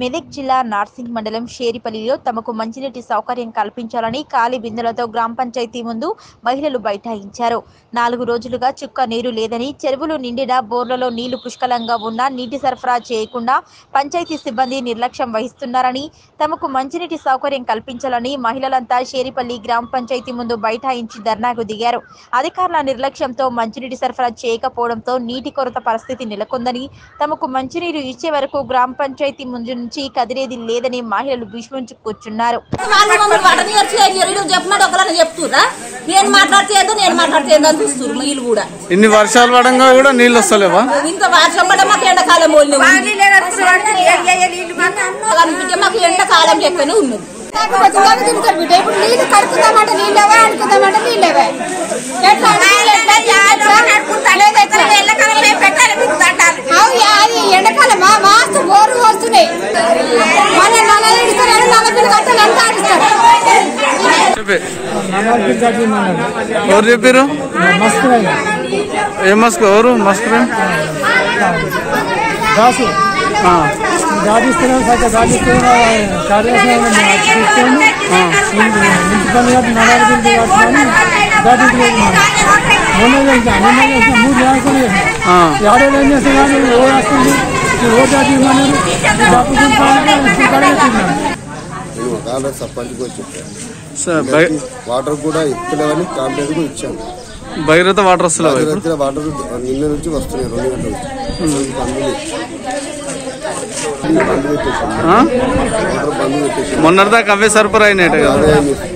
మెదక్ జిల్లా నార్సింగ్ మండలం షేరిపల్లిలో తమకు మంచినీటి సౌకర్యం కల్పించాలని ఖాళీ బిందెలతో గ్రామ పంచాయతీ ముందు మహిళలు బైఠాయించారు నాలుగు రోజులుగా చుక్క నీరు లేదని చెరువులు నిండిన బోర్లలో నీళ్లు పుష్కలంగా ఉన్నా నీటి సరఫరా చేయకుండా పంచాయతీ సిబ్బంది నిర్లక్ష్యం వహిస్తున్నారని తమకు మంచినీటి సౌకర్యం కల్పించాలని మహిళలంతా షేరిపల్లి గ్రామ పంచాయతీ ముందు బైఠాయించి ధర్నాకు దిగారు అధికారుల నిర్లక్ష్యంతో మంచినీటి సరఫరా చేయకపోవడంతో నీటి కొరత పరిస్థితి నెలకొందని తమకు మంచినీరు ఇచ్చే వరకు గ్రామ పంచాయతీ ముందు నుంచి కదిలేది లేదని మహిళలు భీష్మించు కూర్చున్నారు వాళ్ళు మమ్మల్ని పడనీయరు చేయరు వీళ్ళు చెప్పినట్టు ఒకళ్ళని చెప్తురా నేను మాట్లాడితే ఏందో నేను మాట్లాడితే ఏందో అని చూస్తున్నారు వీళ్ళు కూడా ఇన్ని వర్షాలు పడంగా కూడా నీళ్ళు వస్తలేవా ఇంత వర్షం పడ మాకు ఎండాకాలం పోలిన అనిపించే మాకు ఎండాకాలం లెక్కనే ఉన్నది వచ్చిందాక తింటారు బిడ్డ ఇప్పుడు నీళ్ళు కడుపుదామంటే నీళ్ళవే అనుకుందామంటే నీళ్ళవే ఎట్లా అవు అది ఎండాకాలమా మాస్తు బోరు వస్తున్నాయి మళ్ళీ నల్ల ఇస్తారు నల్ల పిల్లలు కట్టాలి ఎంత ఆడిస్తారు చెప్పి ఎవరు చెప్పారు ఏ మస్క్ ఎవరు మస్క్ దాసు దాదిస్తున్నాం సైతం దాదిస్తున్నాం కార్యాలయం తీసుకొని మున్సిపల్ గారు నడాలి కట్టుకొని దాదించలేదు మొన్న చేసిన మొన్న చేసిన మూడు రాసుకొని ఎవడో ఏం చేస్తే కానీ ఓ వస్తుంది ఓ దాదిమన్నారు డబ్బు తీసుకొని నేను ఒకవేళ సర్పంచ్కి వచ్చి చెప్పాను సార్ బై- వాటర్ కూడా ఇస్తలేవని కాంప్లైంట్ కూడా ఇచ్చాను భగీరథ వాటర్ వస్తలేవా ఇప్పుడు దగ్గర వాటర్ నిన్న నుంచి వస్తున్నాయి రెండు గంటల నుంచి బంద్ బంద్ పెట్టేసాను ఆ? వాటర్ బంద్ పెట్టేసాను మొన్నటిదాకా అవే సరఫరా అయినట్టు కదా అదే